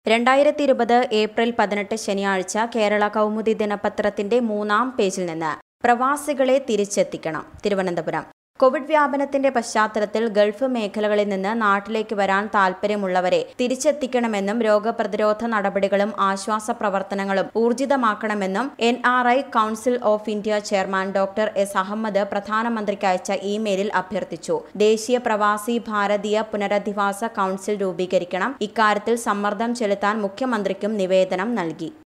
രണ്ടായിരത്തി ഇരുപത് ഏപ്രിൽ പതിനെട്ട് ശനിയാഴ്ച കേരള കൗമുദി ദിനപത്രത്തിന്റെ മൂന്നാം പേജിൽ നിന്ന് പ്രവാസികളെ തിരിച്ചെത്തിക്കണം തിരുവനന്തപുരം കോവിഡ് വ്യാപനത്തിന്റെ പശ്ചാത്തലത്തിൽ ഗൾഫ് മേഖലകളിൽ നിന്ന് നാട്ടിലേക്ക് വരാൻ താൽപ്പര്യമുള്ളവരെ തിരിച്ചെത്തിക്കണമെന്നും രോഗപ്രതിരോധ നടപടികളും ആശ്വാസ പ്രവർത്തനങ്ങളും ഊർജിതമാക്കണമെന്നും N R I council of India chairman doctor S Ahmed പ്രധാനമന്ത്രിക്ക് അയച്ച ഇമെയിലിൽ അഭ്യർത്ഥിച്ചു ദേശീയ പ്രവാസി ഭാരതീയ പുനരധിവാസ കൌൺസിൽ രൂപീകരിക്കണം ഇക്കാര്യത്തിൽ സമ്മർദ്ദം ചെലുത്താൻ മുഖ്യമന്ത്രിക്കും നിവേദനം നൽകി